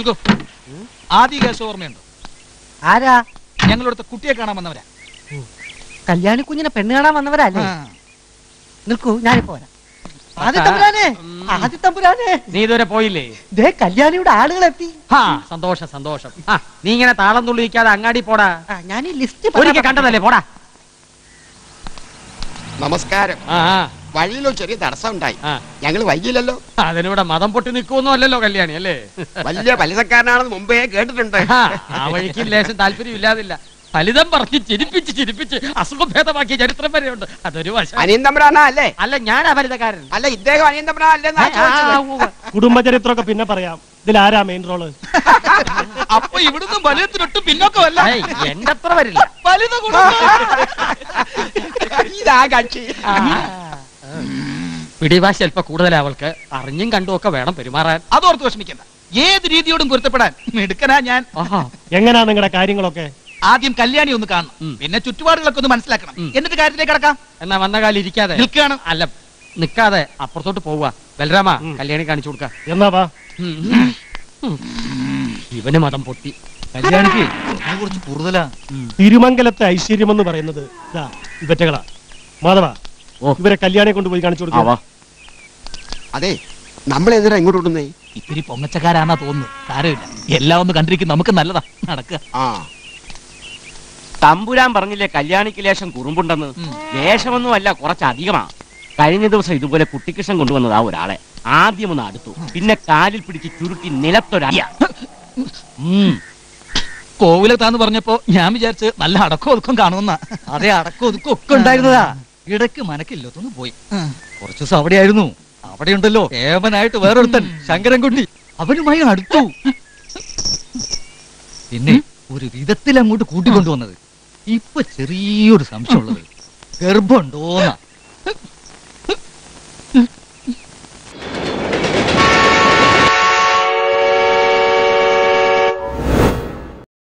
നിൽക്കൂ ആദ്യ കേസ് ഓർമ്മയുണ്ട് ആരാ ഞങ്ങളിവിടുത്തെ കുട്ടിയെ കാണാൻ വന്നവരാ കല്യാണി കുഞ്ഞിനെ പെണ്ണ് കാണാൻ വന്നവരല്ലേ ആ. നിൽക്കൂ ഞാനിപ്പോ വരാം ആദ്യ തമ്പുരാനെ ആദ്യ തമ്പുരാനെ നീ ഇതുവരെ പോയില്ലേ ദേ കല്യാണിയുടെ ആളുകളെത്തി ഹാ സന്തോഷം സന്തോഷം ആ നീ ഇങ്ങനെ താളം തുള്ളി നിൽക്കാതെ അങ്ങാടി പോടാ ആ, ഞാൻ ഈ ലിസ്റ്റ് ഒരിക്കൽ കണ്ടതല്ലേ പോടാ നമസ്കാരം ആ ആ, വഴിയിലോ ചെറിയ തടസ്സം ഉണ്ടായി ആ ഞങ്ങൾ വൈകില്ലല്ലോ അതിനിവിടെ മതം പൊട്ടി നിൽക്കുമൊന്നും അല്ലല്ലോ കല്യാണി അല്ലേ വലിയ പലിശക്കാരനാണെന്ന് മുമ്പേ കേട്ടിട്ടുണ്ട് ആ, ആ വഴിക്ക് ലേശം താല്പര്യം ഇല്ലാതില്ല ഫലിതം പറഞ്ഞ് ചിരിപ്പിച്ച് ചിരിപ്പിച്ച് അസുഖഭേദമാക്കിയ ചരിത്രം വരെയുണ്ട് അതൊരു വശം അനിയൻ തമ്പുരാനാ അല്ലേ അല്ല ഞാൻ ഫലിതക്കാരൻ അല്ല ഇദ്ദേഹം അനിയൻ തമ്പുരാൻ അല്ലെന്നാ ചോദിച്ചത്. കുടുംബചരിത്രമൊക്കെ പിന്നെ പറയാം ഇതിൽ ആരാ മെയിൻ റോള് അപ്പൊ ഇവിടുന്ന് വലയത്തിനൊട്ടും പിന്നോക്കമല്ല എന്റെ അത്ര വരില്ല വലുത് കൊടുക്കും. ഇതാ കക്ഷി പിടിവാശി അല്പ കൂടുതലാ അവൾക്ക് അറിഞ്ഞും കണ്ടും ഒക്കെ വേണം പെരുമാറാൻ അതോർത്ത് വിഷമിക്കണ്ട ഏത് രീതിയോടും പൊരുത്തപ്പെടാൻ മിടുക്കനാ ഞാൻ ആഹാ എങ്ങനാ നിങ്ങളുടെ കാര്യങ്ങളൊക്കെ ആദ്യം കല്യാണി ഒന്ന് കാണണം ഉം. പിന്നെ ചുറ്റുപാടുകളൊക്കെ ഒന്ന് മനസ്സിലാക്കണം ഉം. എന്നിട്ട് കാര്യത്തിലേക്ക് കിടക്കാം എന്നാ വന്ന കാലം ഇരിക്കാതെ നിൽക്കുകയാണ് അല്ല നിക്കാതെ അപ്പുറത്തോട്ട് പോവുക ബലരാമ ഉം. കല്യാണി കാണിച്ചു കൊടുക്ക എന്നാ വാ ഇവന് മതം പൊട്ടി കല്യാണിക്ക് കുറച്ച് കൂടുതലാ തിരുമംഗലത്തെ ഐശ്വര്യം എന്ന് പറയുന്നത് ഇതാ ഇവറ്റകളാ മാധവ ഓ. ഇവരെ കല്യാണെ കൊണ്ടുപോയി കാണിച്ചു കൊടുക്കുക അതെ നമ്മൾ എന്തിനാ ഇങ്ങോട്ട് വിടുന്നേ ഇത്തിരി പൊങ്ങച്ചക്കാരാന്നാ തോന്നുന്നു സാരമില്ല എല്ലാം ഒന്ന് കണ്ടിരിക്കും നമുക്ക് നല്ലതാ നടക്കുക ആ തമ്പുരാൻ പറഞ്ഞില്ലേ കല്യാണിക്ക് ലേശം കുറുമ്പുണ്ടെന്ന് ഉം. ലേശമൊന്നും അല്ല കുറച്ചധികമാ കഴിഞ്ഞ ദിവസം ഇതുപോലെ കുട്ടിക്കൃഷ്ണൻ കൊണ്ടുവന്നതാ ഒരാളെ ആദ്യം ഒന്ന് അടുത്തു പിന്നെ കാലിൽ പിടിച്ച് ചുരുട്ടി നിലത്തൊരടിയ ഉം. കോവിലത്താന്ന് പറഞ്ഞപ്പോ ഞാൻ വിചാരിച്ച് നല്ല അടക്കം ഒതുക്കം കാണുമെന്നാ അതെ അടക്കം ഒതുക്കം ഒക്കെ ഉണ്ടായിരുന്നതാ ഇടയ്ക്ക് മനക്കില്ലാത്തൊന്ന് പോയി കുറച്ചു ദിവസം അവിടെയായിരുന്നു അവിടെയുണ്ടല്ലോ ഏവനായിട്ട് വേറൊരുത്തൻ ശങ്കരൻകുട്ടി അവനുമായി അടുത്തു പിന്നെ ഒരു വിധത്തിൽ അങ്ങോട്ട് കൂട്ടിക്കൊണ്ടുവന്നത് ഇപ്പൊ ചെറിയൊരു സംശയമുള്ളത് ഗർഭമുണ്ടോന്നാ